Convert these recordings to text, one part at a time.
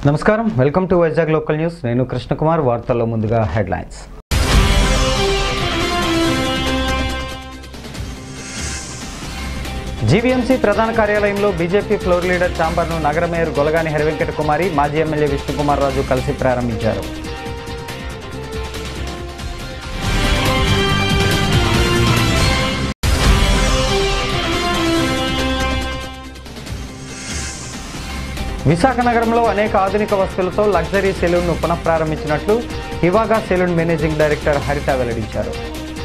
నమస్కారం welcome to Vizag local news నేను కృష్ణకుమార్ వార్తల్లో ముందుగా హెడ్లైన్స్ జీవీఎంసీ ప్రధాన కార్యాలయంలో బీజేపీ ఫ్లోర్ లీడర్ ఛాంబర్ను నగర మేయర్ గొలగాని హరివెంకట కుమారి మాజీ ఎమ్మెల్యే విష్ణుకుమార్ రాజు కలిసి ప్రారంభించారు విశాఖ నగరంలో అనేక ఆధునిక వస్తువులతో లగ్జరీ సెలూన్ను పునఃప్రారంభించినట్లు Hivaga salon managing director Haritha వెల్లడించారు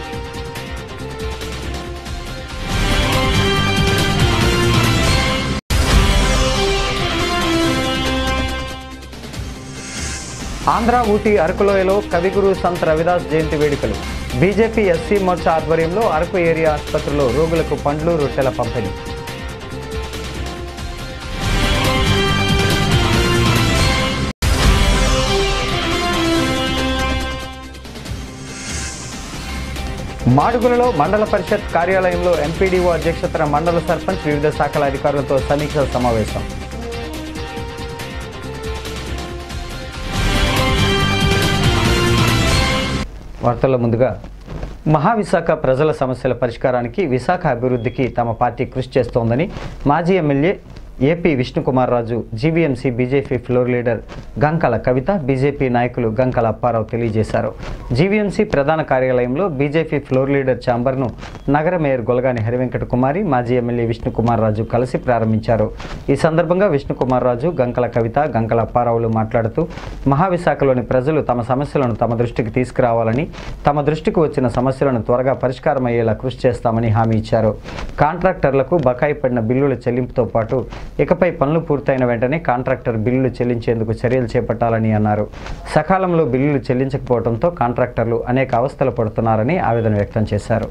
ఆంధ్ర ఊటీ అరకులోయలో కవిగురు సంత్ రవిదాస్ జయంతి వేడుకలు బీజేపీ ఎస్సీ మోర్చా ఆధ్వర్యంలో అరకు ఏరియా ఆసుపత్రిలో రోగులకు పండ్లు రొట్టెల పంపిణీ మాడుగులలో మండల పరిషత్ కార్యాలయంలో ఎంపీడీఓ అధ్యక్షతన మండల సర్పంచ్ వివిధ శాఖల అధికారులతో సమీక్ష సమావేశం వార్తల్లో ముందుగా మహావిశాఖ ప్రజల సమస్యల పరిష్కారానికి విశాఖ అభివృద్ధికి తమ పార్టీ కృషి చేస్తోందని మాజీ MLA AP Vishnukumar Raju GVMC BJP floor leader Gankala Kavitha BJP నాయకులు గంకల అప్పారావు తెలియజేశారు జీవీఎంసీ ప్రధాన కార్యాలయంలో బీజేపీ ఫ్లోర్ లీడర్ ఛాంబర్ను నగర మేయర్ గొలగాని హరివెంకట కుమారి మాజీ ఎమ్మెల్యే విష్ణుకుమార్ రాజు కలిసి ప్రారంభించారు ఈ సందర్భంగా విష్ణుకుమార్ రాజు గంకల కవిత గంకల అప్పారావులు మాట్లాడుతూ మహావిశాఖలోని ప్రజలు తమ సమస్యలను తమ దృష్టికి తీసుకురావాలని తమ దృష్టికి వచ్చిన సమస్యలను త్వరగా పరిష్కారం అయ్యేలా కృషి చేస్తామని హామీ ఇచ్చారు కాంట్రాక్టర్లకు బకాయి పడిన బిల్లుల చెల్లింపుతో పాటు ఇకపై పనులు పూర్తయిన వెంటనే కాంట్రాక్టర్ బిల్లులు చెల్లించేందుకు చర్యలు చేపట్టాలని అన్నారు సకాలంలో బిల్లులు చెల్లించకపోవడంతో కాంట్రాక్టర్లు అనేక అవస్థలు పడుతున్నారని ఆవేదన వ్యక్తం చేశారు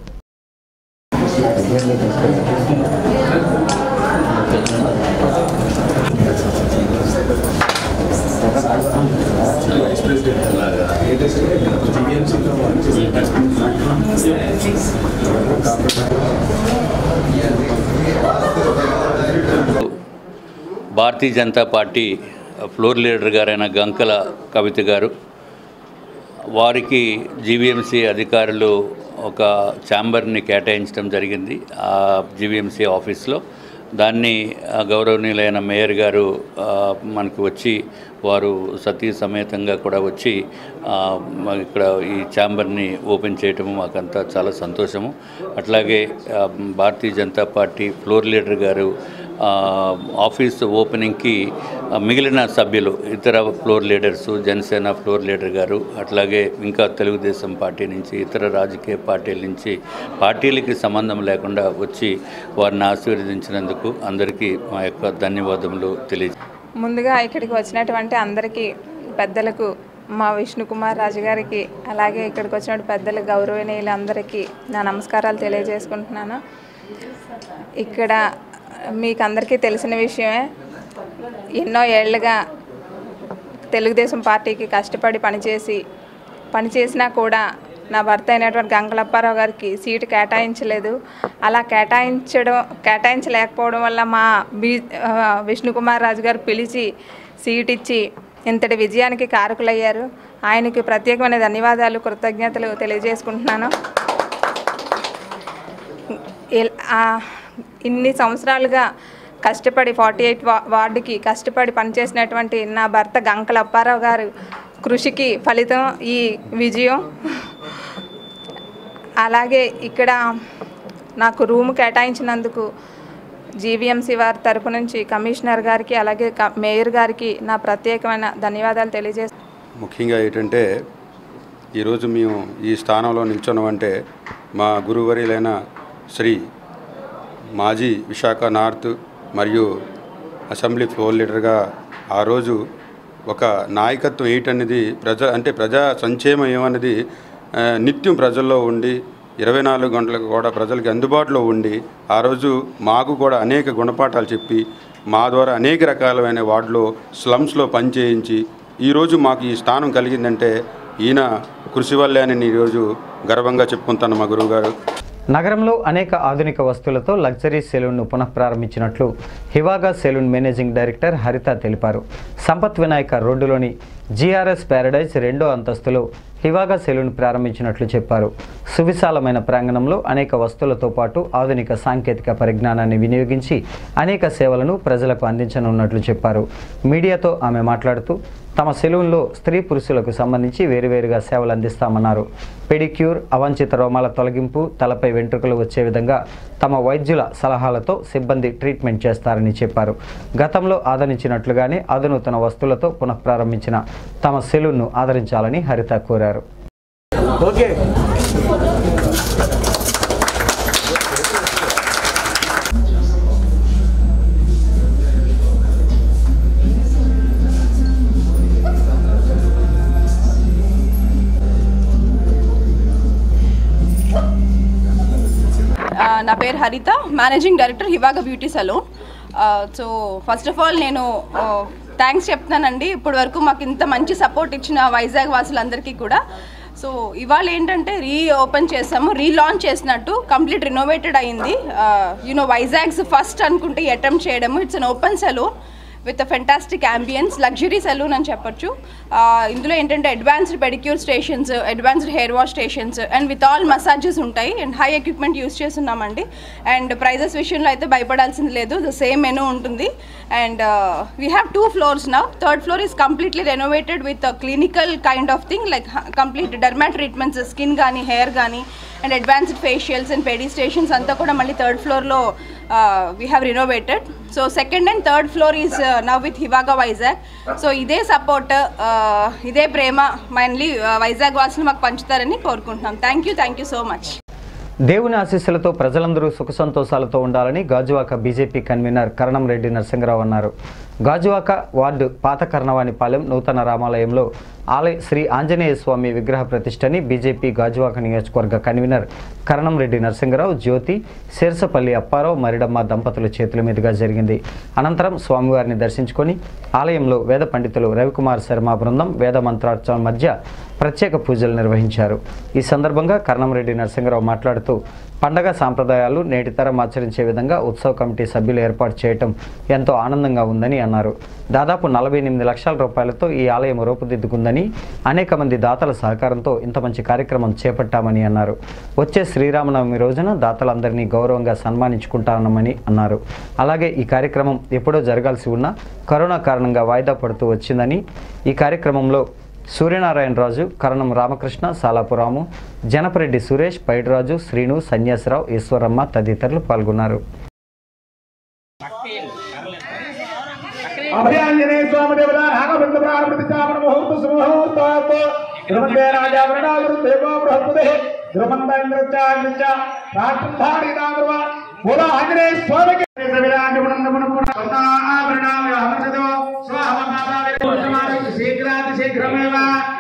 Bharatiya Janata Party floor leader గారైన గంకల కవిత గారు వారికి జీవీఎంసీ అధికారులు ఒక ఛాంబర్ని కేటాయించడం జరిగింది ఆ జీవీఎంసీ ఆఫీస్లో దాన్ని ఆ, గౌరవనీయులైన మేయర్ గారు ఆ, మనకు వచ్చి వారు సతీ సమేతంగా కూడా వచ్చి ఆ, మ- ఇక్కడ ఈ ఛాంబర్ని ఓపెన్ చేయటము మాకంతా చాలా సంతోషము అట్లాగే ఆ, Bharatiya Janata Party floor leader గారు ఆ, ఆఫీస్ ఓపెనింగ్కి ఆ, మిగిలిన సభ్యులు ఇతర floor leaders Janasena floor leader గారు అట్లాగే ఇంకా తెలుగుదేశం పార్టీ నుంచి ఇతర రాజకీయ పార్టీల నుంచి పార్టీలకి సంబంధం లేకుండా వచ్చి వారిని ఆశీర్వదించినందుకు అందరికీ మా యొక్క ధన్యవాదములు తెలియ ముందుగా ఇక్కడికి వచ్చినటువంటి అందరికీ పెద్దలకు మా విష్ణుకుమార్ రాజు గారికి అలాగే ఇక్కడికి వచ్చిన పెద్దల గౌరవనీయులందరికీ నా నమస్కారాలు తెలియజేసుకుంటున్నాను ఇక్కడ మీకు అందరికీ తెలిసిన విషయమే ఎన్నో ఏళ్ళుగా తెలుగుదేశం పార్టీకి కష్టపడి పనిచేసి పనిచేసినా కూడా నా భర్త అయినటువంటి గంగలప్పారావు గారికి సీటు కేటాయించలేదు అలా కేటాయించడం కేటాయించలేకపోవడం వల్ల మా బీ ఆ, విష్ణుకుమార్ రాజు గారు పిలిచి సీట్ ఇచ్చి ఇంతటి విజయానికి కారకులయ్యారు ఆయనకి ప్రత్యేకమైన ధన్యవాదాలు కృతజ్ఞతలు తెలియజేసుకుంటున్నాను ఇల్- ఆ, ఇన్ని సంవత్సరాలుగా కష్టపడి ఫార్టీ ఎయిట్ వా వార్డుకి కష్టపడి పనిచేసినటువంటి నా భర్త గంకల అప్పారావు గారు కృషికి ఫలితం ఈ విజయం అలాగే ఇక్కడ నాకు రూమ్ కేటాయించినందుకు జీవీఎంసీ వారి తరపు నుంచి కమిషనర్ గారికి అలాగే క- మేయర్ గారికి నా ప్రత్యేకమైన ధన్యవాదాలు తెలియజేస్తున్నాను ముఖ్యంగా ఏంటంటే ఈరోజు మేము ఈ స్థానంలో నిల్చున్నామంటే మా గురువర్యులైన శ్రీ మాజీ విశాఖ నార్త్ మరియు అసెంబ్లీ ఫ్లోర్ లీడర్గా ఆ రోజు ఒక నాయకత్వం ఏంటనేది ప్రజ అంటే ప్రజా సంక్షేమం ఏమన్నది ఆ, నిత్యం ప్రజల్లో ఉండి ఇరవై నాలుగు గంటలకు కూడా ప్రజలకి అందుబాటులో ఉండి ఆ రోజు మాకు కూడా అనేక గుణపాఠాలు చెప్పి మా ద్వారా అనేక రకాలైన వార్డులో స్లమ్స్లో పనిచేయించి ఈరోజు మాకు ఈ స్థానం కలిగిందంటే ఈయన కృషి వల్లే అని ఈరోజు గర్వంగా చెప్పుకుంటాను మా గురువు గారు నగరంలో అనేక ఆధునిక వస్తువులతో లగ్జరీ సెలూన్ను పునఃప్రారంభించినట్లు Hivaga salon managing director Haritha తెలిపారు సంపత్ వినాయక రోడ్డులోని జీఆర్ఎస్ ప్యారడైజ్ రెండో అంతస్తులో హివాగా సెలూన్ ప్రారంభించినట్లు చెప్పారు సువిశాలమైన ప్రాంగణంలో అనేక వస్తువులతో పాటు ఆధునిక సాంకేతిక పరిజ్ఞానాన్ని వినియోగించి అనేక సేవలను ప్రజలకు అందించనున్నట్లు చెప్పారు మీడియాతో ఆమె మాట్లాడుతూ తమ సెలూన్లో స్త్రీ పురుషులకు సంబంధించి వేరువేరుగా సేవలు అందిస్తామన్నారు పెడిక్యూర్ అవాంఛిత రోమాల తొలగింపు తలపై వెంట్రుకలు వచ్చే విధంగా తమ వైద్యుల సలహాలతో సిబ్బంది ట్రీట్మెంట్ చేస్తారని చెప్పారు గతంలో ఆదరించినట్లుగానే ఆధునూతన వస్తువులతో పునఃప్రారంభించిన తమ సెలూన్ను ఆదరించాలని హరిత కోరారు ఓకే ఆ, నా పేరు Haritha managing director Hivaga beauty salon so first of all నేను థ్యాంక్స్ చెప్తున్నానండి ఇప్పటి వరకు మాకు ఇంత మంచి సపోర్ట్ ఇచ్చిన వైజాగ్ వాసులందరికీ కూడా సో ఇవాళ ఏంటంటే రీ ఓపెన్ చేసాము రీలాంచ్ చేసినట్టు కంప్లీట్ రినోవేటెడ్ అయింది యూనో వైజాగ్స్ ఫస్ట్ అనుకుంటే అటెంప్ట్ చేయడము it's an open salon with fantastic ambience luxury salon అని చెప్పొచ్చు ఆ, ఇందులో ఏంటంటే advanced pedicure stations advanced hair wash stations and with all massages ఉంటాయి అండ్ హై ఎక్విప్మెంట్ యూస్ చేస్తున్నామండి అండ్ ప్రైజెస్ విషయంలో అయితే భయపడాల్సింది లేదు ద సేమ్ మెనూ ఉంటుంది and we have two floors now third floor is completely renovated with clinical kind of thing like complete derma treatments skin కానీ hair కానీ and advanced facials and pedi stations అంతా కూడా మళ్ళీ third ఫ్లోర్లో we have renovated so second and third floor is now with Hivaga Vizag so ఇదే support ఇదే ప్రేమ mainly Vizag వాసులు మాకు పంచుతారని కోరుకుంటున్నాం thank you thank you so much దేవుని ఆశీస్సులతో ప్రజలందరూ సుఖ సంతోషాలతో ఉండాలని గాజువాక బీజేపీ కన్వీనర్ కరణం రెడ్డి నరసింహరావు అన్నారు గాజువాక వార్డు పాత కర్ణవాణిపాలెం నూతన రామాలయంలో ఆలయ శ్రీ ఆంజనేయ స్వామి విగ్రహ ప్రతిష్టని బీజేపీ గాజువాక నియోజకవర్గ కన్వీనర్ కరణం రెడ్డి నరసింహరావు జ్యోతి శేర్సపల్లి అప్పారావు మరిడమ్మ దంపతుల చేతుల మీదుగా జరిగింది అనంతరం స్వామివారిని దర్శించుకొని ఆలయంలో వేద పండితులు రవికుమార్ శర్మ బృందం వేద మంత్రోత్సవం మధ్య ప్రత్యేక పూజలు నిర్వహించారు ఈ సందర్భంగా కర్ణంరెడ్డి నరసింహరావు మాట్లాడుతూ పండగ సాంప్రదాయాలు నేటి తరం ఆచరించే విధంగా ఉత్సవ కమిటీ సభ్యులు ఏర్పాటు చేయటం ఎంతో ఆనందంగా ఉందని అన్నారు దాదాపు నలభై ఎనిమిది లక్షల రూపాయలతో ఈ ఆలయం రూపుదిద్దుకుందని అనేక మంది దాతల సహకారంతో ఇంత మంచి కార్యక్రమం చేపట్టామని అన్నారు వచ్చే శ్రీరామనవమి రోజున దాతలందరినీ గౌరవంగా సన్మానించుకుంటామని అన్నారు అలాగే ఈ కార్యక్రమం ఎప్పుడో జరగాల్సి ఉన్నా కరోనా కారణంగా వాయిదా పడుతూ వచ్చిందని ఈ కార్యక్రమంలో సూర్యనారాయణ రాజు కరణం రామకృష్ణ సాలాపురాము జనపరెడ్డి సురేష్ పైడిరాజు శ్రీను సన్యాసరావు ఈశ్వరమ్మ తదితరులు పాల్గొన్నారు అభయాంజనేయ స్వామి దేవత నాగబింద ప్రారంభించామన ముహూర్త సుముహూర్తాత్ ధ్రువందే రాజావరణావృత దేవో బృహస్పతి ధ్రువంద ఇంద్రచాగ్నిచ రాష్ట్రధారి నాగర్వ బోలో ఆంజనేయ స్వామికి శీఘ్రాతి శీఘ్రమేవ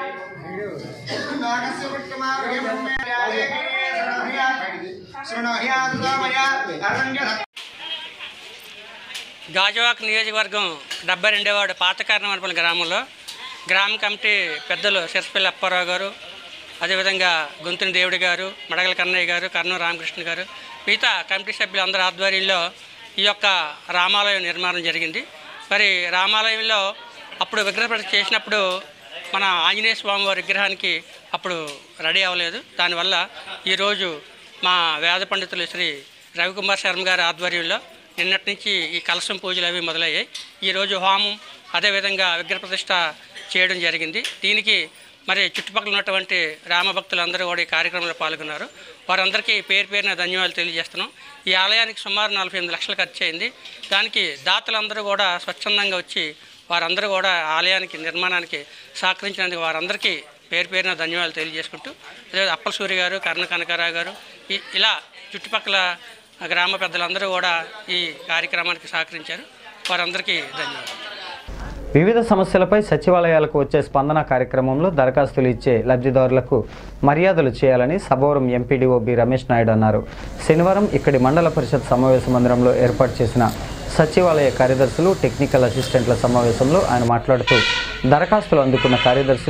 గాజువాక నియోజకవర్గం డెబ్బై రెండేవాడు పాత కారణమనపల్లి గ్రామంలో గ్రామ కమిటీ పెద్దలు శిరస్పల్లి అప్పారావు గారు అదేవిధంగా గొంతుని దేవుడి గారు మడగల కన్నయ్య గారు కర్ణం రామకృష్ణ గారు మిగతా కమిటీ సభ్యులు అందరి ఆధ్వర్యంలో ఈ యొక్క రామాలయం నిర్మాణం జరిగింది మరి రామాలయంలో అప్పుడు విగ్రహ ప్రతిష్ఠ చేసినప్పుడు మన ఆంజనేయ స్వామి వారి విగ్రహానికి అప్పుడు రెడీ అవ్వలేదు దానివల్ల ఈరోజు మా వేద పండితులు శ్రీ రవికుమార్ శర్మ గారి ఆధ్వర్యంలో నిన్నటి నుంచి ఈ కలశం పూజలు అవి మొదలయ్యాయి ఈరోజు హోమం అదేవిధంగా విగ్రహ ప్రతిష్ఠ చేయడం జరిగింది దీనికి మరి చుట్టుపక్కల ఉన్నటువంటి రామభక్తులందరూ కూడా ఈ కార్యక్రమంలో పాల్గొన్నారు వారందరికీ పేరు పేరున ధన్యవాదాలు తెలియజేస్తున్నాం ఈ ఆలయానికి సుమారు నలభై ఎనిమిది లక్షలు ఖర్చు అయింది దానికి దాతలందరూ కూడా స్వచ్ఛందంగా వచ్చి వారందరూ కూడా ఆలయానికి నిర్మాణానికి సహకరించినందుకు వారందరికీ పేరు పేరున ధన్యవాదాలు తెలియజేసుకుంటూ అదే అప్పల సూరి గారు కర్ణ కనకారావు గారు ఈ- ఇలా చుట్టుపక్కల గ్రామ పెద్దలందరూ కూడా ఈ కార్యక్రమానికి సహకరించారు వారందరికీ ధన్యవాదాలు వివిధ సమస్యలపై సచివాలయాలకు వచ్చే స్పందన కార్యక్రమంలో దరఖాస్తులు ఇచ్చే లబ్ధిదారులకు మర్యాదలు చేయాలని సభవరం ఎంపీడీఓ బి రమేష్ నాయుడు అన్నారు శనివారం ఇక్కడి మండల పరిషత్ సమావేశ మందిరంలో ఏర్పాటు చేసిన సచివాలయ కార్యదర్శులు టెక్నికల్ అసిస్టెంట్ల సమావేశంలో ఆయన మాట్లాడుతూ దరఖాస్తులు అందుకున్న కార్యదర్శులు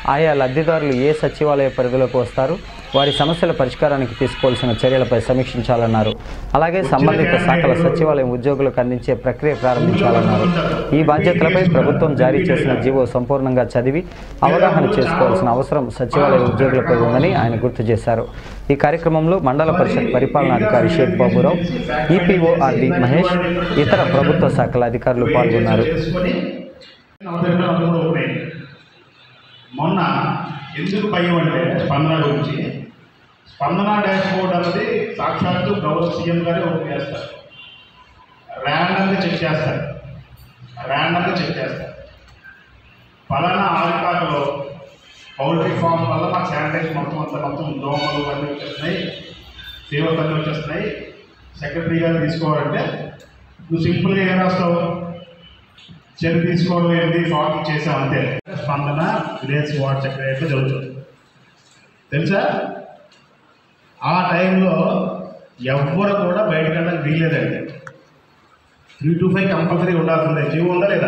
ఆయా లబ్ధిదారులు ఏ సచివాలయ పరిధిలోకి వస్తారు వారి సమస్యల పరిష్కారానికి తీసుకోవాల్సిన చర్యలపై సమీక్షించాలన్నారు అలాగే సంబంధిత శాఖల సచివాలయం ఉద్యోగులకు అందించే ప్రక్రియ ప్రారంభించాలన్నారు ఈ బాధ్యతలపై ప్రభుత్వం జారీ చేసిన జీవో సంపూర్ణంగా చదివి అవగాహన చేసుకోవాల్సిన అవసరం సచివాలయ ఉద్యోగులపై ఉందని ఆయన గుర్తు చేశారు ఈ కార్యక్రమంలో మండల పరిషత్ పరిపాలనాధికారి షేక్ బాబురావు ఈపీఓ ఆర్డి మహేష్ ఇతర ప్రభుత్వ శాఖల అధికారులు పాల్గొన్నారు చేసుకొని నలభై రెండు వందల మూడు ఉన్నాయి మొన్న ఎందుకు భయం అంటే స్పందన గురించి స్పందన డాష్ బోర్డ్ అన్నది సాక్షాత్తు గౌరవ సీఎం గారే ఓపెన్ చేస్తారు ర్యాండమ్గా చెక్ చేస్తారు ర్యాండమ్గా చెక్ చేస్తారు ఫలానా ఆరిపాకలో పౌల్ట్రీ ఫామ్ వల్ల మాకు శానిటైజేషన్ మొత్తం అంతా మొత్తం దోమలు అన్నీ వచ్చేస్తున్నాయి ఫీవర్స్ అన్నీ వచ్చేస్తున్నాయి సెక్రటరీ గారు తీసుకోవాలంటే నువ్వు సింపుల్గా ఏం రాస్తావు చర్య తీసుకోవడం ఏంటి ఫార్మ్ చేసాం అంతే స్పందన విలేజ్ వార్డ్ సెక్రటరీ జరుగుతుంది తెలుసా ఆ టైంలో ఎవ్వరు కూడా బయటకు వెళ్ళడానికి వీల్లేదండి త్రీ టు ఫైవ్ కంపల్సరీ ఉండాల్సిందే జీవో ఉందా లేదా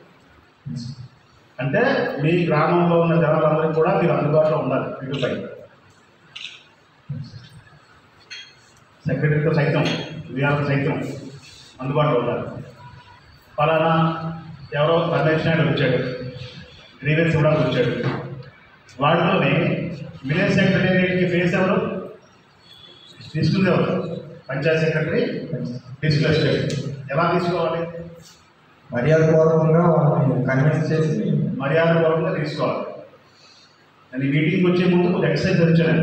అంటే మీ గ్రామంలో ఉన్న జనాలందరికీ కూడా మీరు అందుబాటులో ఉండాలి త్రీ టు ఫైవ్ సెక్రటరీతో సైతం విఆర్తో సైతం అందుబాటులో ఉండాలి ఫలానా ఎవరో రమేష్ నాయుడు వచ్చాడు గ్రీవెన్స్ ఇవ్వడానికి వచ్చాడు వాటిలోని విలేజ్ సెక్రటేరియట్కి ఫేస్ ఎవరు తీసుకుంది ఎవరు పంచాయత్ సెక్రటరీ డిస్కస్టెడ్ ఎలా తీసుకోవాలి మర్యాదపూర్వకంగా వాళ్ళని కన్విన్స్ చేసి మర్యాద పూర్వకంగా తీసుకోవాలి నేను ఈ మీటింగ్కి వచ్చే ముందు ఒక ఎక్సర్సైజ్ వచ్చాను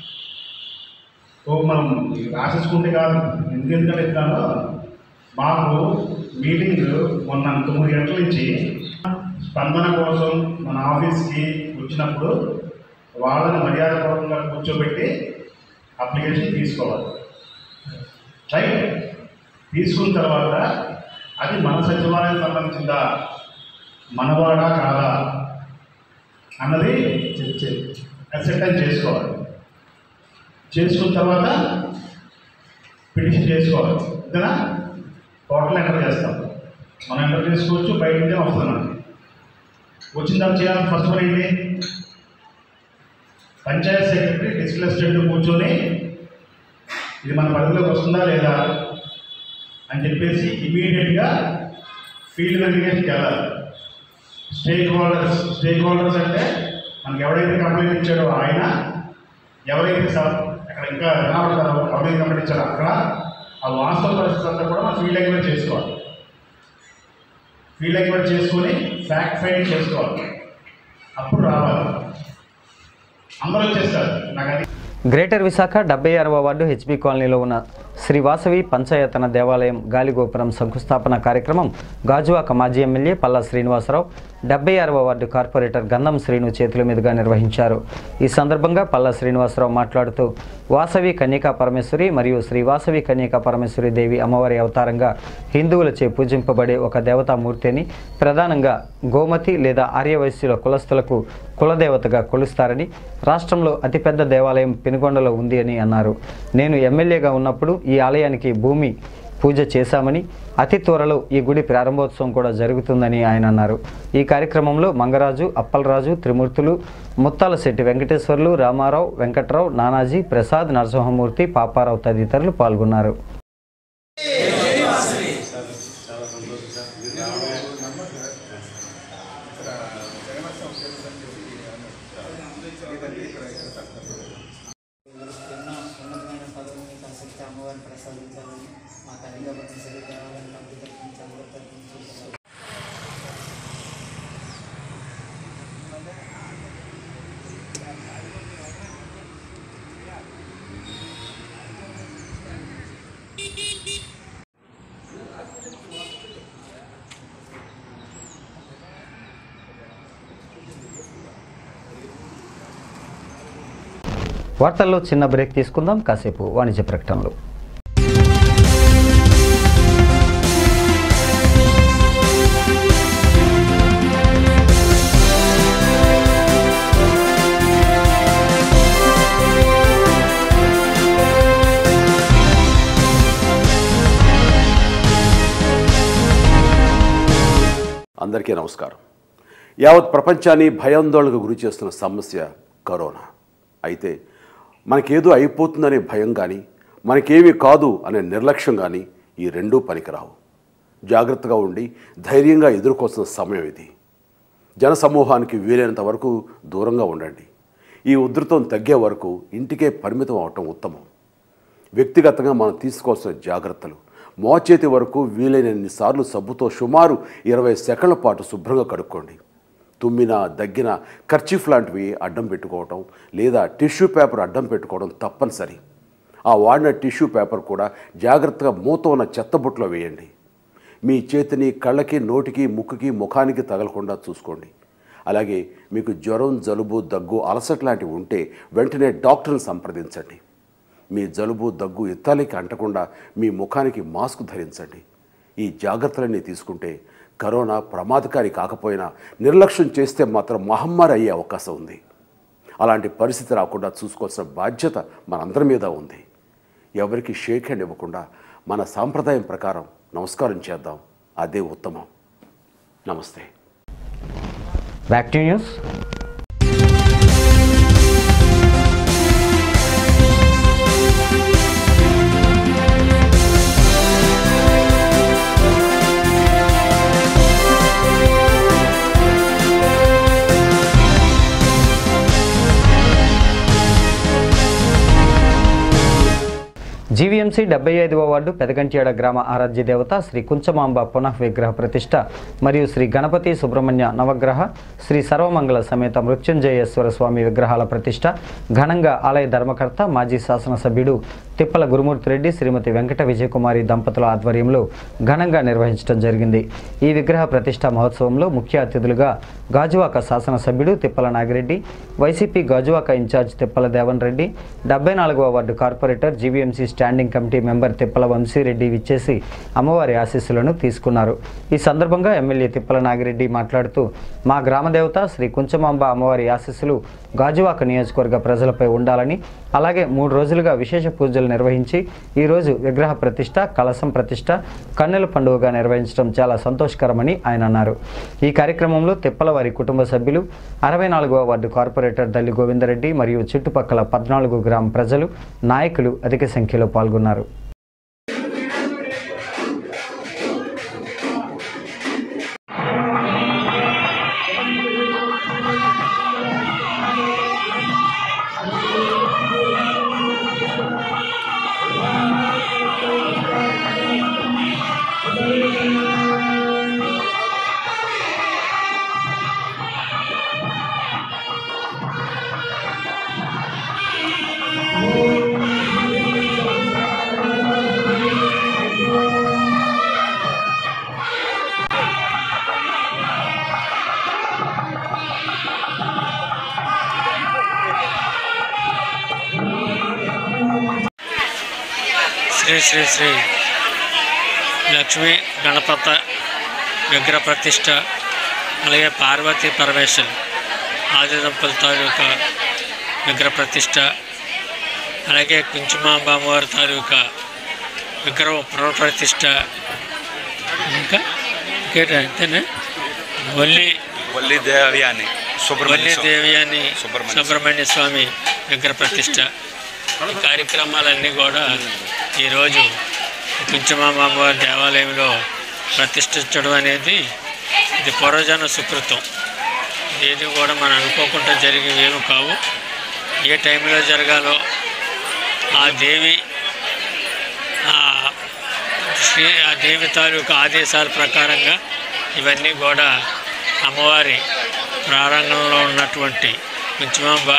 ఓ మనం రాసేసుకుంటే కాదు ఎందుకు ఎందుకంటే ఇస్తానో మాకు మీటింగ్ మొన్న తొమ్మిది గంటల నుంచి స్పందన కోసం మన ఆఫీస్కి వచ్చినప్పుడు వాళ్ళని మర్యాదపూర్వకంగా కూర్చోబెట్టి అప్లికేషన్ తీసుకోవాలి రైట్ తీసుకున్న తర్వాత అది మన సచివాలయం సంబంధించిందా మనవాడా కాదా అన్నది చెక్ చేసి అసెప్టెన్స్ చేసుకోవాలి చేసుకున్న తర్వాత పిటిషన్ చేసుకోవాలి ఇంతనా పోర్టల్ ఎంటర్ చేస్తాం మనం ఎంటర్ చేసుకోవచ్చు బయట నుంచే వస్తుంది మనకి వచ్చిన తర్వాత చేయాల్సిన ఫస్ట్ వన్ ఏంటి పంచాయత్ సెక్రటరీ డిస్క్లస్టెడ్ కూర్చొని ఇది మన పరిధిలోకి వస్తుందా లేదా అని చెప్పేసి ఇమీడియట్గా ఫీల్డ్ వెరిఫికేషన్కి వెళ్ళాలి స్టేక్ హోల్డర్స్ స్టేక్ హోల్డర్స్ అంటే మనకి ఎవడైతే కంప్లైంట్ ఇచ్చాడో ఆయన ఎవరైతే సార్ అక్కడ ఇంకా కనబడతారో ఎవరైతే కంప్లైంట్ ఇచ్చారో అక్కడ ఆ వాస్తవ పరిస్థితి అంతా కూడా మనం ఫీల్డ్ ఎంక్వైరీ చేసుకోవాలి ఫీల్డ్ ఎంక్వైరీ చేసుకొని ఫ్యాక్ట్ ఫైండింగ్ చేసుకోవాలి అప్పుడు రావాలి అందరూ వచ్చేస్తారు నాకు అది గ్రేటర్ విశాఖ డెబ్బై ఆరవ వార్డు హెచ్బి కాలనీలో ఉన్న శ్రీ వాసవి పంచాయతన దేవాలయం గాలిగోపురం శంకుస్థాపన కార్యక్రమం గాజువాక మాజీ ఎమ్మెల్యే పల్లా శ్రీనివాసరావు డెబ్బై ఆరవ వార్డు కార్పొరేటర్ గంధం శ్రీను చేతుల మీదుగా నిర్వహించారు ఈ సందర్భంగా పల్లా శ్రీనివాసరావు మాట్లాడుతూ వాసవి కన్యకా పరమేశ్వరి మరియు శ్రీ వాసవి కన్యకా పరమేశ్వరి దేవి అమ్మవారి అవతారంగా హిందువులచే పూజింపబడే ఒక దేవతామూర్తి అని ప్రధానంగా గోమతి లేదా ఆర్యవైశ్యుల కులస్తులకు కులదేవతగా కొలుస్తారని రాష్ట్రంలో అతిపెద్ద దేవాలయం పెనుగొండలో ఉంది అని అన్నారు నేను ఎమ్మెల్యేగా ఉన్నప్పుడు ఈ ఆలయానికి భూమి పూజ చేశామని అతి త్వరలో ఈ గుడి ప్రారంభోత్సవం కూడా జరుగుతుందని ఆయన అన్నారు ఈ కార్యక్రమంలో మంగరాజు అప్పలరాజు త్రిమూర్తులు ముత్తాల శెట్టి వెంకటేశ్వర్లు రామారావు వెంకట్రావు నానాజీ ప్రసాద్ నరసింహమూర్తి పాపారావు తదితరులు పాల్గొన్నారు ఎన్నో ఉన్నతమైన పదవులు మీకు ఆసక్తి అమ్మవారిని ప్రసాదించాలని మా తల్లిగా పట్టిన దేవాలయాన్ని అభివృద్ధి తగ్గించి అందరూ తగ్గించి వార్తల్లో చిన్న బ్రేక్ తీసుకుందాం కాసేపు వాణిజ్య ప్రకటనలు అందరికీ నమస్కారం యావత్ ప్రపంచాన్ని భయాందోళనకు గురి చేస్తున్న సమస్య కరోనా అయితే మనకేదో అయిపోతుందనే భయం కానీ మనకేమీ కాదు అనే నిర్లక్ష్యం కానీ ఈ రెండూ పనికిరావు జాగ్రత్తగా ఉండి ధైర్యంగా ఎదుర్కోవాల్సిన సమయం ఇది జనసమూహానికి వీలైనంత వరకు దూరంగా ఉండండి ఈ ఉధృతం తగ్గే వరకు ఇంటికే పరిమితం అవటం ఉత్తమం వ్యక్తిగతంగా మనం తీసుకోవాల్సిన జాగ్రత్తలు మోచేతి వరకు వీలైనన్నిసార్లు సబ్బుతో సుమారు ఇరవై సెకండ్ల పాటు శుభ్రంగా కడుక్కోండి తుమ్మిన దగ్గిన కర్చీఫ్ లాంటివి అడ్డం పెట్టుకోవటం లేదా టిష్యూ పేపర్ అడ్డం పెట్టుకోవడం తప్పనిసరి ఆ వాడిన టిష్యూ పేపర్ కూడా జాగ్రత్తగా మూత ఉన్న చెత్తబుట్టలో వేయండి మీ చేతిని కళ్ళకి నోటికి ముక్కుకి ముఖానికి తగలకుండా చూసుకోండి అలాగే మీకు జ్వరం జలుబు దగ్గు అలసట లాంటివి ఉంటే వెంటనే డాక్టర్ని సంప్రదించండి మీ జలుబు దగ్గు ఇత్తాలికి అంటకుండా మీ ముఖానికి మాస్క్ ధరించండి ఈ జాగ్రత్తలన్నీ తీసుకుంటే కరోనా ప్రమాదకారి కాకపోయినా నిర్లక్ష్యం చేస్తే మాత్రం మహమ్మారి అయ్యే అవకాశం ఉంది అలాంటి పరిస్థితి రాకుండా చూసుకోవాల్సిన బాధ్యత మనందరి మీద ఉంది ఎవరికి షేక్ హ్యాండ్ ఇవ్వకుండా మన సాంప్రదాయం ప్రకారం నమస్కారం చేద్దాం అదే ఉత్తమం నమస్తే బ్యాక్ టు న్యూస్ జీవీఎంసీ డెబ్బై ఐదవ వార్డు పెదగంట్యాడ గ్రామ ఆరాధ్య దేవత శ్రీ కుంచమాంబ పునః విగ్రహ ప్రతిష్ట మరియు శ్రీ గణపతి సుబ్రహ్మణ్య నవగ్రహ శ్రీ సర్వమంగళ సమేత మృత్యుంజయేశ్వర స్వామి విగ్రహాల ప్రతిష్ట ఘనంగా ఆలయ ధర్మకర్త మాజీ శాసనసభ్యుడు తిప్పల గురుమూర్తి రెడ్డి శ్రీమతి వెంకట విజయకుమారి దంపతుల ఆధ్వర్యంలో ఘనంగా నిర్వహించడం జరిగింది ఈ విగ్రహ ప్రతిష్ట మహోత్సవంలో ముఖ్య అతిథులుగా గాజువాక శాసనసభ్యుడు తిప్పల నాగిరెడ్డి వైసీపీ గాజువాక ఇన్ఛార్జ్ తిప్పల దేవన్ రెడ్డి డెబ్బై నాలుగవ ward corporator GVMC standing committee member Tippala Vamsireddy విచ్చేసి అమ్మవారి ఆశీస్సులను తీసుకున్నారు ఈ సందర్భంగా ఎమ్మెల్యే తిప్పల నాగిరెడ్డి మాట్లాడుతూ మా గ్రామదేవత శ్రీ కుంచమాంబ అమ్మవారి ఆశీస్సులు గాజువాక నియోజకవర్గ ప్రజలపై ఉండాలని అలాగే మూడు రోజులుగా విశేష పూజలు నిర్వహించి ఈరోజు విగ్రహ ప్రతిష్ట కలశం ప్రతిష్ట కన్నుల పండుగగా నిర్వహించడం చాలా సంతోషకరమని ఆయన అన్నారు ఈ కార్యక్రమంలో తిప్పల వారి కుటుంబ సభ్యులు అరవై నాలుగవ వార్డు కార్పొరేటర్ దల్లి గోవిందరెడ్డి మరియు చుట్టుపక్కల పద్నాలుగు గ్రామ ప్రజలు నాయకులు అధిక సంఖ్యలో పాల్గొన్నారు శ్రీ శ్రీ శ్రీ లక్ష్మీ గణపత విగ్రహ ప్రతిష్ట అలాగే పార్వతీ పరమేశ్వర్ ఆది దంపతుల తాలూకా విగ్రహ ప్రతిష్ట అలాగే కుంచుమాంబ అమ్మవారి తాలూకా విగ్రహ పునఃప్రతిష్ట ఇంకా ఇంకేట అంతేనా వల్లి వల్లి దేవి అని వల్లి సుబ్రహ్మణ్య దేవి అని సుబ్రహ్మణ్య సుబ్రహ్మణ్య స్వామి విగ్రహ ప్రతిష్ట ఈ కార్యక్రమాలన్నీ కూడా ఈరోజు కుంచమామ అమ్మవారి దేవాలయంలో ప్రతిష్ఠించడం అనేది ఇది పూర్వజన సుకృతం ఏది కూడా మనం అనుకోకుండా జరిగేవి ఏమి కావు ఏ టైంలో జరగాలో ఆ దేవి ఆ శ్రీ ఆ దేవి తాలూకు ఆదేశాల ప్రకారంగా ఇవన్నీ కూడా అమ్మవారి ప్రారంభంలో ఉన్నటువంటి కుంచుమాంబ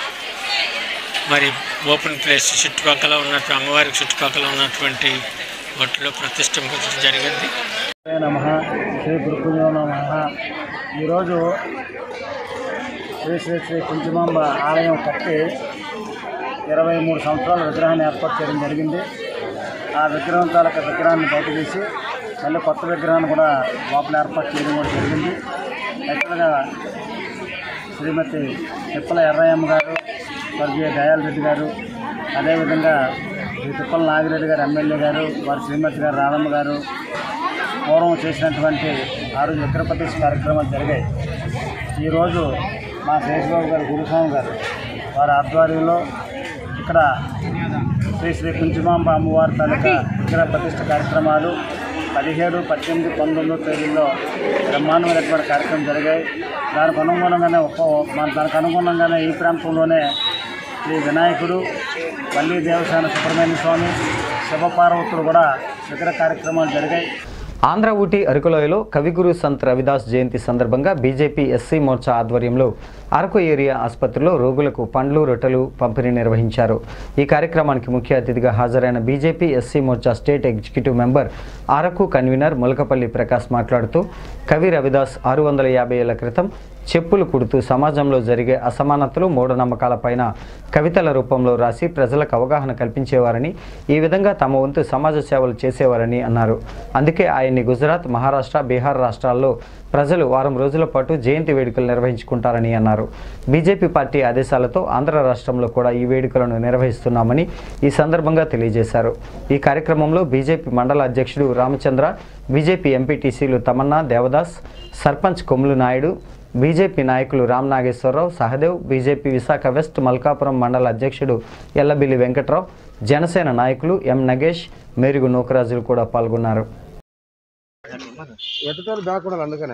మరి ఓపెన్ ప్లేస్ చుట్టుపక్కల ఉన్నట్టు అమ్మవారికి చుట్టుపక్కల ఉన్నటువంటి వాటిలో ప్రతిష్ఠించడం జరిగింది నమ శ్రీ గురుకుజో నమ ఈరోజు శ్రీ శ్రీ శ్రీ కుంచుమాంబ ఆలయం కట్టి ఇరవై మూడు సంవత్సరాల విగ్రహాన్ని ఏర్పాటు చేయడం జరిగింది ఆ విగ్రహం తాలూకా విగ్రహాన్ని బయట తీసి మళ్ళీ కొత్త విగ్రహాన్ని కూడా లోపల ఏర్పాటు చేయడం కూడా జరిగింది యాక్చువల్గా శ్రీమతి తిప్పల ఎర్రయ్యమ్మ గారు స్వర్గీయ దయాల్ రెడ్డి గారు అదేవిధంగా శ్రీ తిప్పల నాగిరెడ్డి గారు ఎమ్మెల్యే గారు వారి శ్రీమతి గారు రాధమ్మ గారు పూర్వం చేసినటువంటి ఆ రోజు విగ్రహ ప్రతిష్ఠ కార్యక్రమాలు జరిగాయి ఈరోజు మా శేషబాబు గారు గురుస్వామి గారు వారి ఆధ్వర్యంలో ఇక్కడ శ్రీ శ్రీ కుంచుమాంబ అమ్మవారి తాలూకా విగ్రహ ప్రతిష్ఠ కార్యక్రమాలు పదిహేడు పద్దెనిమిది పంతొమ్మిదో తేదీల్లో బ్రహ్మాండమైనటువంటి కార్యక్రమం జరిగాయి దానికి అనుగుణంగానే ఒక్క మన దానికి అనుగుణంగానే ఈ ప్రాంతంలోనే శ్రీ వినాయకుడు పల్లి దేవస్థాన సుబ్రహ్మణ్య స్వామి శివపార్వతులు కూడా విగ్రహ కార్యక్రమాలు జరిగాయి ఆంధ్ర ఊటీ అరకులోయలో కవిగురు సంత్ రవిదాస్ జయంతి సందర్భంగా బీజేపీ ఎస్సీ మోర్చా ఆధ్వర్యంలో అరకు ఏరియా ఆసుపత్రిలో రోగులకు పండ్లు రొట్టెలు పంపిణీ నిర్వహించారు ఈ కార్యక్రమానికి ముఖ్య అతిథిగా హాజరైన BJP SC Morcha state executive member Araku convener Mulakapalli Prakash మాట్లాడుతూ కవి రవిదాస్ ఆరు వందల యాభై ఏళ్ల క్రితం చెప్పులు కుడుతూ సమాజంలో జరిగే అసమానతలు మూఢనమ్మకాలపైన కవితల రూపంలో రాసి ప్రజలకు అవగాహన కల్పించేవారని ఈ విధంగా తమ వంతు సమాజ సేవలు చేసేవారని అన్నారు అందుకే ఆయన్ని గుజరాత్ మహారాష్ట్ర బీహార్ రాష్ట్రాల్లో ప్రజలు వారం రోజుల పాటు జయంతి వేడుకలు నిర్వహించుకుంటారని అన్నారు బీజేపీ పార్టీ ఆదేశాలతో ఆంధ్ర రాష్ట్రంలో కూడా ఈ వేడుకలను నిర్వహిస్తున్నామని ఈ సందర్భంగా తెలియజేశారు ఈ కార్యక్రమంలో బీజేపీ మండల అధ్యక్షుడు రామచంద్ర బీజేపీ ఎంపీటీసీలు తమన్నా దేవదాస్ సర్పంచ్ కొమ్ములు నాయుడు బీజేపీ నాయకులు రామ్ నాగేశ్వరరావు సహదేవ్ బీజేపీ విశాఖ వెస్ట్ మల్కాపురం మండల అధ్యక్షుడు ఎల్లబిల్లి వెంకట్రావు జనసేన నాయకులు ఎం నగేష్ మేరుగు నూకరాజులు కూడా పాల్గొన్నారు ఎదుటోళ్ళు దాకూడదు అందుకనే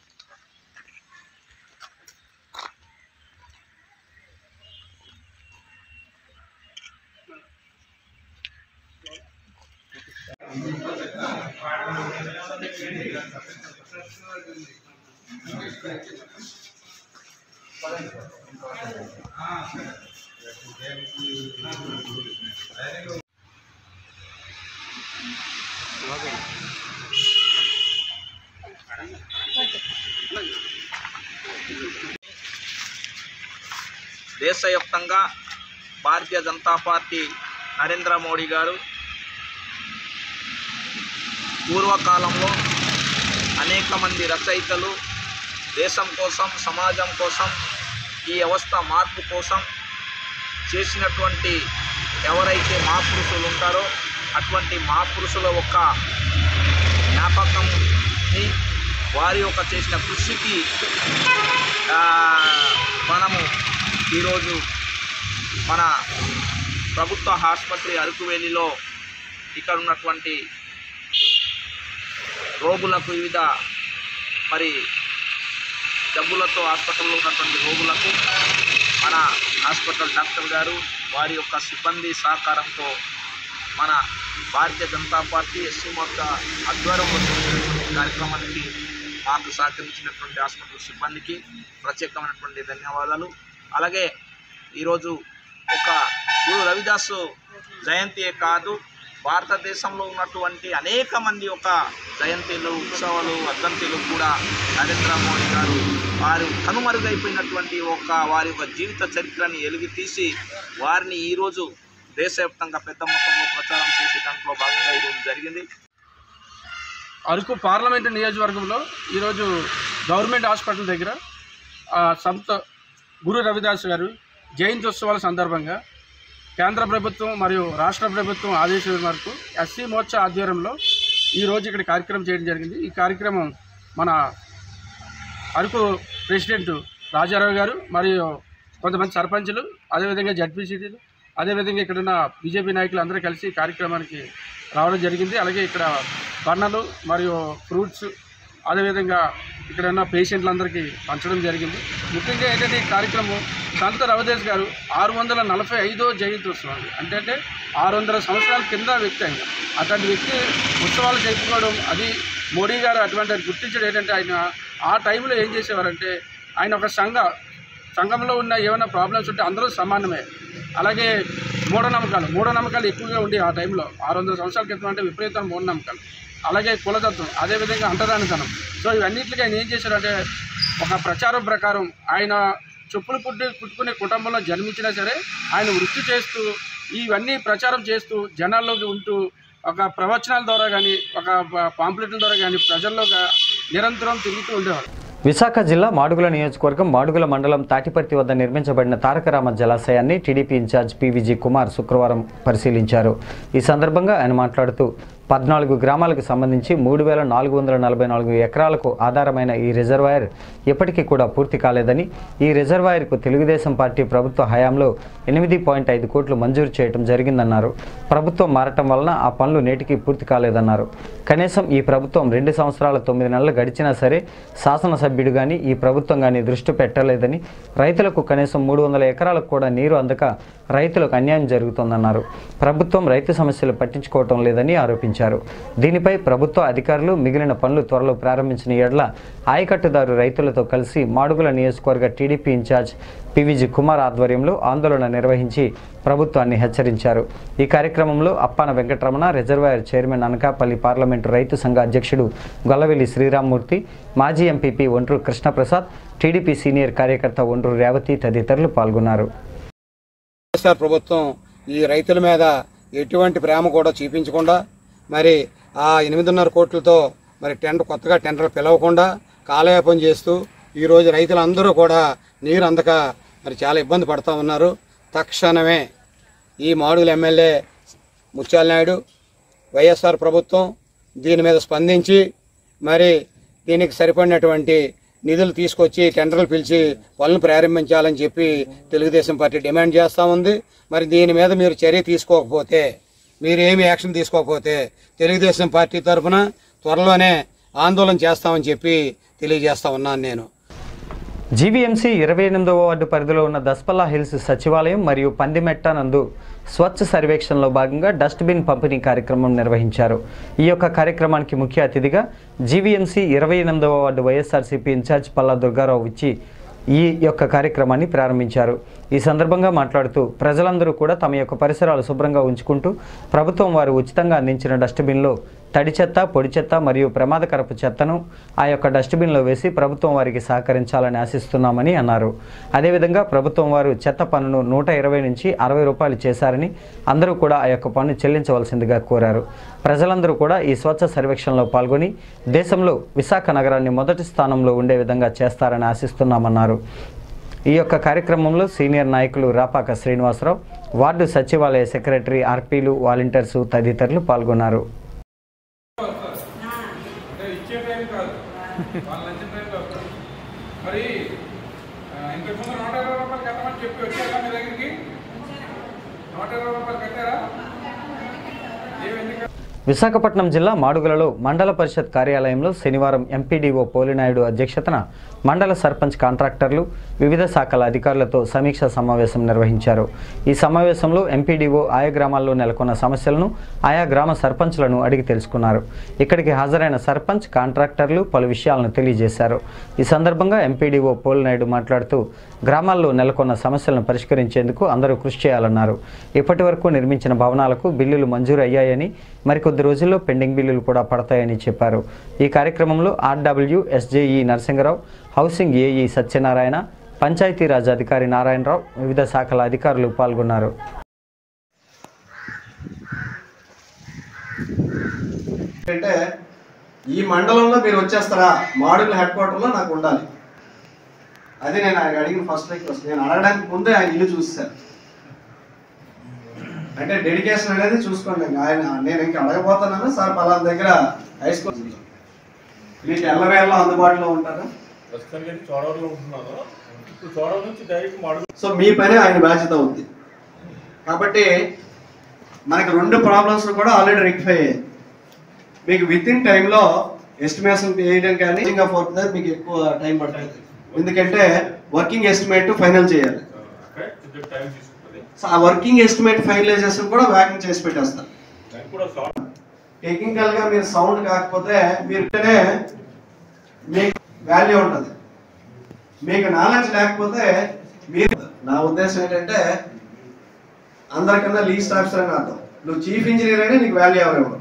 దేశవ్యాప్తంగా భారతీయ జనతా పార్టీ నరేంద్ర మోడీ గారు పూర్వకాలంలో అనేక మంది రచయితలు దేశం కోసం సమాజం కోసం ఈ వ్యవస్థ మార్పు కోసం చేసినటువంటి ఎవరైతే మహాపురుషులు ఉంటారో అటువంటి మహాపురుషుల యొక్క జ్ఞాపకంని వారి యొక్క చేసిన కృషికి ఆ, మనము ఈరోజు మన ప్రభుత్వ ఆసుపత్రి అరకువేలిలో ఇక్కడ ఉన్నటువంటి రోగులకు వివిధ మరి జబ్బులతో హాస్పిటల్లో ఉన్నటువంటి రోగులకు మన హాస్పిటల్ డాక్టర్ గారు వారి యొక్క సిబ్బంది సహకారంతో మన భారతీయ జనతా పార్టీ ఎస్సీ మోర్చా ఆధ్వర్యంలో చేసినటువంటి కార్యక్రమానికి మాకు సహకరించినటువంటి హాస్పిటల్ సిబ్బందికి ప్రత్యేకమైనటువంటి ధన్యవాదాలు అలాగే ఈరోజు ఒక గురు రవిదాసు జయంతియే కాదు భారతదేశంలో ఉన్నటువంటి అనేక మంది ఒక జయంతిలు ఉత్సవాలు వర్ధంతిలు కూడా నరేంద్ర మోడీ గారు వారు కనుమరుగైపోయినటువంటి ఒక వారి యొక్క జీవిత చరిత్రని ఎలుగు తీసి వారిని ఈరోజు దేశవ్యాప్తంగా పెద్ద మొత్తంలో ప్రచారం చేసే దాంట్లో భాగంగా ఈరోజు జరిగింది అరకు పార్లమెంటు నియోజకవర్గంలో ఈరోజు గవర్నమెంట్ హాస్పిటల్ దగ్గర ఆ, సంత గురు రవిదాస్ గారు జయంతి ఉత్సవాల సందర్భంగా కేంద్ర ప్రభుత్వం మరియు రాష్ట్ర ప్రభుత్వం ఆదేశాల మేరకు ఎస్సీ మోర్చా ఆధ్వర్యంలో ఈరోజు ఇక్కడ కార్యక్రమం చేయడం జరిగింది ఈ కార్యక్రమం మన అరకు ప్రెసిడెంట్ రాజారావు గారు మరియు కొంతమంది సర్పంచులు అదేవిధంగా జడ్పీసీటీలు అదేవిధంగా ఇక్కడ ఉన్న బీజేపీ నాయకులు అందరూ కలిసి ఈ కార్యక్రమానికి రావడం జరిగింది అలాగే ఇక్కడ బన్నలు మరియు ఫ్రూట్స్ అదేవిధంగా ఇక్కడ ఉన్న పేషెంట్లందరికీ పంచడం జరిగింది ముఖ్యంగా ఏంటంటే ఈ కార్యక్రమం సంత రవదేశ్ గారు ఆరు వందల నలభై ఐదో జయంతి ఉత్సవం అండి. అంటే అంటే ఆరు వందల సంవత్సరాల కింద వ్యక్తి ఆయన అటువంటి వ్యక్తి ఉత్సవాలు జరుపుకోవడం అది మోడీ గారు అటువంటి అది గుర్తించడం ఏంటంటే ఆయన ఆ టైంలో ఏం చేసేవారంటే ఆయన ఒక సంఘ సంఘంలో ఉన్న ఏమైనా ప్రాబ్లమ్స్ ఉంటే అందరూ సమానమే అలాగే మూఢనమ్మకాలు మూఢనమ్మకాలు ఎక్కువగా ఉండి ఆ టైంలో ఆరు వందల సంవత్సరాల క్రితం అంటే విపరీతమైన మూఢనమ్మకాలు అలాగే కులతత్వం అదేవిధంగా అంటరానితనం సో ఇవన్నిటికీ ఆయన ఏం చేశారంటే ఒక ప్రచారం ప్రకారం ఆయన చెప్పులు పుట్టి పుట్టుకునే కుటుంబంలో జన్మించినా సరే ఆయన వృత్తి చేస్తూ ఇవన్నీ ప్రచారం చేస్తూ జనాల్లోకి ఉంటూ ఒక ప్రవచనాల ద్వారా కానీ ఒక పాంప్లెట్ల ద్వారా కానీ ప్రజల్లో గా- నిరంతరం తిరుగుతూ ఉండేవారు విశాఖ జిల్లా మాడుగుల నియోజకవర్గం మాడుగుల మండలం తాటిపర్తి వద్ద నిర్మించబడిన తారకరామ జలాశయాన్ని టీడీపీ ఇన్ఛార్జ్ పీవీజీ కుమార్ శుక్రవారం పరిశీలించారు ఈ సందర్భంగా ఆయన మాట్లాడుతూ పద్నాలుగు గ్రామాలకు సంబంధించి మూడు వేల నాలుగు వందల నలభై నాలుగు ఎకరాలకు ఆధారమైన ఈ రిజర్వాయర్ ఇప్పటికీ కూడా పూర్తి కాలేదని ఈ రిజర్వాయర్కు తెలుగుదేశం పార్టీ ప్రభుత్వ హయాంలో ఎనిమిది పాయింట్ ఐదు కోట్లు మంజూరు చేయడం జరిగిందన్నారు ప్రభుత్వం మారటం వలన ఆ పనులు నేటికి పూర్తి కాలేదన్నారు కనీసం ఈ ప్రభుత్వం రెండు సంవత్సరాల తొమ్మిది నెలలు గడిచినా సరే శాసనసభ్యుడు కానీ ఈ ప్రభుత్వం కానీ దృష్టి పెట్టలేదని రైతులకు కనీసం మూడు వందల ఎకరాలకు కూడా నీరు అందక రైతులకు అన్యాయం జరుగుతోందన్నారు ప్రభుత్వం రైతు సమస్యలు పట్టించుకోవటం లేదని ఆరోపించారు దీనిపై ప్రభుత్వ అధికారులు మిగిలిన పనులు త్వరలో ప్రారంభించిన ఎడల ఆయకట్టుదారు రైతులతో కలిసి మాడుగుల నియోజకవర్గ టీడీపీ ఇన్ఛార్జ్ పివిజి కుమార్ ఆధ్వర్యంలో ఆందోళన నిర్వహించి ప్రభుత్వాన్ని హెచ్చరించారు ఈ కార్యక్రమంలో Appana Venkataramana reservoir chairman Anakapalli parliament రైతు సంఘ అధ్యక్షుడు గొల్లవెల్లి శ్రీరామ్మూర్తి మాజీ ఎంపీపీ ఒండ్రు కృష్ణప్రసాద్ టీడీపీ సీనియర్ కార్యకర్త ఒండ్రు రేవతి తదితరులు పాల్గొన్నారు వైఎస్ఆర్ ప్రభుత్వం ఈ రైతుల మీద ఎటువంటి ప్రేమ కూడా చూపించకుండా మరి ఆ ఎనిమిదిన్నర కోట్లతో మరి టెండర్ కొత్తగా టెండర్ పిలవకుండా కాలయాపన చేస్తూ ఈరోజు రైతులందరూ కూడా నీరు అందక మరి చాలా ఇబ్బంది పడుతూ ఉన్నారు తక్షణమే ఈ మాడుగుల ఎమ్మెల్యే ముత్యాల నాయుడు వైఎస్ఆర్ ప్రభుత్వం దీని మీద స్పందించి మరి దీనికి సరిపడినటువంటి నిధులు తీసుకొచ్చి టెండర్లు పిలిచి పనులు ప్రారంభించాలని చెప్పి తెలుగుదేశం పార్టీ డిమాండ్ చేస్తూ ఉంది మరి దీని మీద మీరు చర్య తీసుకోకపోతే మీరు ఏమి యాక్షన్ తీసుకోకపోతే తెలుగుదేశం పార్టీ తరఫున త్వరలోనే ఆందోళన చేస్తామని చెప్పి తెలియజేస్తా ఉన్నాను నేను జీవీఎంసీ ఇరవై ఎనిమిదవ వార్డు పరిధిలో ఉన్న దస్పల్లా హిల్స్ సచివాలయం మరియు పందిమెట్ట నందు స్వచ్ఛ సర్వేక్షణలో భాగంగా డస్ట్బిన్ పంపిణీ కార్యక్రమం నిర్వహించారు ఈ యొక్క కార్యక్రమానికి ముఖ్య అతిథిగా జీవీఎంసీ ఇరవై ఎనిమిదవ ward YSRCP incharge Palla Durgarao ఇచ్చి ఈ యొక్క కార్యక్రమాన్ని ప్రారంభించారు ఈ సందర్భంగా మాట్లాడుతూ ప్రజలందరూ కూడా తమ యొక్క పరిసరాలు శుభ్రంగా ఉంచుకుంటూ ప్రభుత్వం వారు ఉచితంగా అందించిన డస్ట్బిన్లో తడి చెత్త పొడి చెత్త మరియు ప్రమాదకరపు చెత్తను ఆ యొక్క డస్ట్బిన్లో వేసి ప్రభుత్వం వారికి సహకరించాలని ఆశిస్తున్నామని అన్నారు అదేవిధంగా ప్రభుత్వం వారు చెత్త పన్నును నూట ఇరవై నుంచి అరవై రూపాయలు చేశారని అందరూ కూడా ఆ యొక్క పన్ను చెల్లించవలసిందిగా కోరారు ప్రజలందరూ కూడా ఈ స్వచ్ఛ సర్వేక్షణలో పాల్గొని దేశంలో విశాఖ నగరాన్ని మొదటి స్థానంలో ఉండే విధంగా చేస్తారని ఆశిస్తున్నామన్నారు ఈ యొక్క కార్యక్రమంలో సీనియర్ నాయకులు రాపాక శ్రీనివాసరావు వార్డు సచివాలయ సెక్రటరీ ఆర్పీలు వాలంటీర్సు తదితరులు పాల్గొన్నారు ఇచ్చే టైం కాదు వాళ్ళ లంచ్ టైంలో వస్తారు మరి ఆ, ఇంతకుముందు నూట ఇరవై రూపాయలు కట్టమని చెప్పి వచ్చారా మీ దగ్గరికి నూట ఇరవై రూపాయలు కట్టారా ఏమి ఎందుకు విశాఖపట్నం జిల్లా మాడుగులలో మండల పరిషత్ కార్యాలయంలో శనివారం ఎంపీడీఓ పోలినాయుడు అధ్యక్షతన మండల సర్పంచ్ కాంట్రాక్టర్లు వివిధ శాఖల అధికారులతో సమీక్షా సమావేశం నిర్వహించారు ఈ సమావేశంలో ఎంపీడీఓ ఆయా గ్రామాల్లో నెలకొన్న సమస్యలను ఆయా గ్రామ సర్పంచ్లను అడిగి తెలుసుకున్నారు ఇక్కడికి హాజరైన సర్పంచ్ కాంట్రాక్టర్లు పలు విషయాలను తెలియజేశారు ఈ సందర్భంగా ఎంపీడీఓ పోలినాయుడు మాట్లాడుతూ గ్రామాల్లో నెలకొన్న సమస్యలను పరిష్కరించేందుకు అందరూ కృషి చేయాలన్నారు ఇప్పటి వరకు నిర్మించిన భవనాలకు బిల్లులు మంజూరు అయ్యాయని మరికొద్ది రోజుల్లో పెండింగ్ బిల్లులు కూడా పడతాయని చెప్పారు ఈ కార్యక్రమంలో RW SJE Narasingarao housing AE Satyanarayana Panchayatiraj అధికారి నారాయణరావు వివిధ శాఖల అధికారులు పాల్గొన్నారు అంటే ఈ మండలంలో మీరు వచ్చేస్తారా మాడుగుల హెడ్ క్వార్టర్లో నాకు ఉండాలి అది నేను ఆయన అడిగిన ఫస్ట్ రిక్వెస్ట్ నేను అడగడానికి ముందే ఆయన ఇల్లు చూసాను అంటే డెడికేషన్ అనేది చూసుకోండి ఇంకా ఆయన నేను ఇంకా అడగబోతున్నాను సార్ పలానా దగ్గర హై స్కూల్ మీకు ఎల్లవేళ అందుబాటులో ఉంటారా ప్రస్తుతానికి చోడవరంలో ఉంటున్నాను ఇప్పుడు చోడవరం నుంచి డైరెక్ట్ మాడు సో మీ పని ఆయన బాధ్యత ఉంది కాబట్టి మనకి రెండు ప్రాబ్లమ్స్ కూడా ఆల్రెడీ రెక్టిఫై అయ్యాయి మీకు విత్ ఇన్ టైంలో ఎస్టిమేషన్ వేయడం కానీ ఇంకా ఫోర్త్ దగ్గర మీకు ఎక్కువ టైం పడుతుంది ఎందుకంటే వర్కింగ్ ఎస్టిమేట్ ఫైనల్ చేయాలి టైం తీసుకుంటుంది సో ఆ వర్కింగ్ ఎస్టిమేట్ ఫైనలైజేషన్ కూడా వ్యాకింగ్ చేసి పెట్టేస్తాం దానికి కూడా షార్ట్ టెక్నికల్ గా మీరు సౌండ్ కాకపోతే మీరునే మీకు వాల్యూ ఉంటుంది మీకు నాలెడ్జ్ లేకపోతే మీరు నా ఉద్దేశం ఏంటంటే అందరికన్నా లీస్ట్ ఆఫీసర్ అని అర్థం నువ్వు చీఫ్ ఇంజనీర్ అయినా నీకు వాల్యూ ఎవరు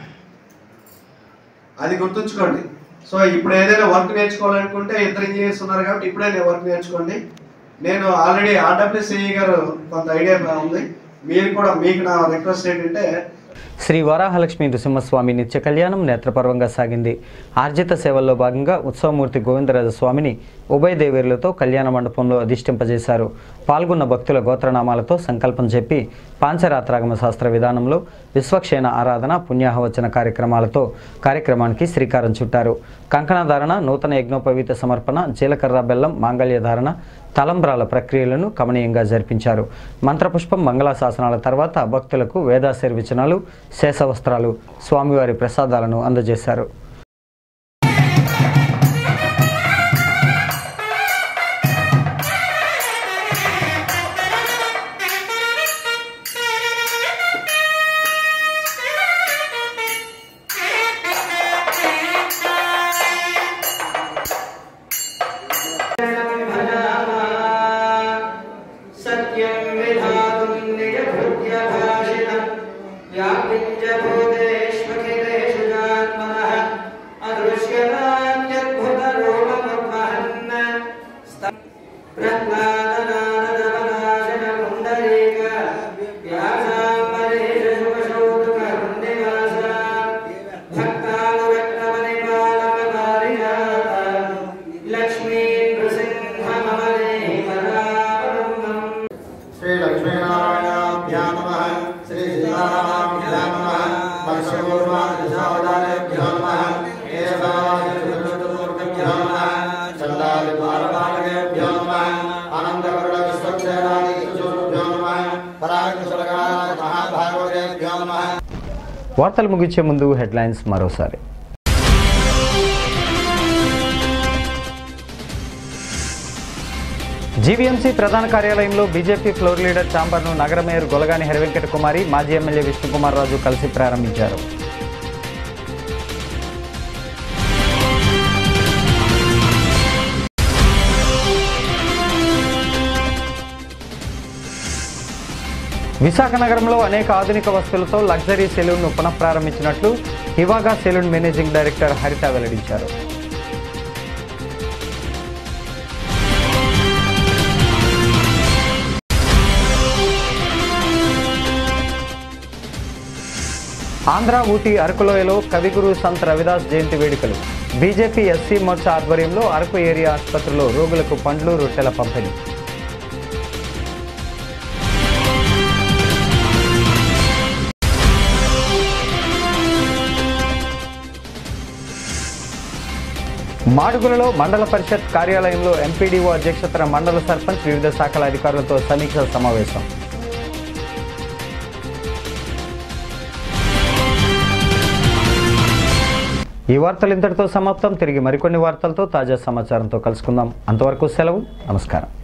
అది గుర్తుంచుకోండి సో ఇప్పుడు ఏదైనా వర్క్ నేర్చుకోవాలనుకుంటే ఇద్దరు ఇంజనీర్స్ ఉన్నారు కాబట్టి ఇప్పుడే నేను వర్క్ నేర్చుకోండి నేను ఆల్రెడీ ఆర్డబ్ల్యూసీఈ గారు కొంత ఐడియా ఉంది మీరు కూడా మీకు నా రిక్వెస్ట్ ఏంటంటే శ్రీ వరాహలక్ష్మి నృసింహస్వామి నిత్య కళ్యాణం నేత్రపర్వంగా సాగింది ఆర్జిత సేవల్లో భాగంగా ఉత్సవమూర్తి గోవిందరాజ స్వామిని ఉభయ దేవేరులతో కళ్యాణ మండపంలో అధిష్టింపజేశారు పాల్గొన్న భక్తుల గోత్రనామాలతో సంకల్పం చెప్పి పాంచరాత్రాగమ శాస్త్ర విధానంలో విశ్వక్షేణ ఆరాధన పుణ్యాహవచన కార్యక్రమాలతో కార్యక్రమానికి శ్రీకారం చుట్టారు కంకణధారణ నూతన యజ్ఞోపవీత సమర్పణ జీలకర్ర బెల్లం మాంగళ్య ధారణ తలంబ్రాల ప్రక్రియలను కమనీయంగా జరిపించారు మంత్రపుష్పం మంగళాశాసనాల తర్వాత భక్తులకు వేదాశీర్వచనాలు శేషవస్త్రాలు స్వామివారి ప్రసాదాలను అందజేశారు सत्यं विधातुं निजभृत्यभाषिणं व्यापिञ्च भूतेष्वखिलेषु जात्मनः अदृश्यमान्यद्भुतरूपमुद्वहन् प्रह्लादनादवनाशनपुण्डरीक व्यासाम्बरीषशुभशोदुकहुण्डिवासा भक्तानुरक्तमणिपालकपारिजात लक्ष्मी नृसिंहमवनेहि परावरम् श्री लक्ष्मीनारायणाभ्यां नमः श्री सीतारामाभ्यां नमः वर्षपूर्वादिशावतारेभ्यो नमः केशवादिभ्यो नमः चण्डादिद्वारपालकेभ्यो नमः आनन्दकरुणविश्वक्षेणादिभ्यो नमः पराक्रमसुरगाय महाभागवतेभ्यो नमः వార్తలు ముగించే ముందు హెడ్లైన్స్ మరోసారి జీవీఎంసీ ప్రధాన కార్యాలయంలో బీజేపీ ఫ్లోర్ లీడర్ ఛాంబర్ను నగర మేయర్ గొలగాని హరివెంకట కుమారి మాజీ ఎమ్మెల్యే విష్ణుకుమార్ రాజు కలిసి ప్రారంభించారు విశాఖ నగరంలో అనేక ఆధునిక వస్తువులతో లగ్జరీ సెలూన్ను పునఃప్రారంభించినట్లు Hivaga salon managing director Haritha వెల్లడించారు ఆంధ్ర ఊటీ అరకులోయలో కవిగురు సంత్ రవిదాస్ జయంతి వేడుకలు బీజేపీ ఎస్సీ మోర్చా ఆధ్వర్యంలో అరకు ఏరియా ఆసుపత్రిలో రోగులకు పండ్లు రొట్టెల పంపిణీ మాడుగులలో మండల పరిషత్ కార్యాలయంలో ఎంపీడీఓ అధ్యక్షతన మండల సర్పంచ్ వివిధ శాఖల అధికారులతో సమీక్ష సమావేశం ఈ వార్తలు ఇంతటితో సమాప్తం తిరిగి మరికొన్ని వార్తలతో తాజా సమాచారంతో కలుసుకుందాం అంతవరకు సెలవు నమస్కారం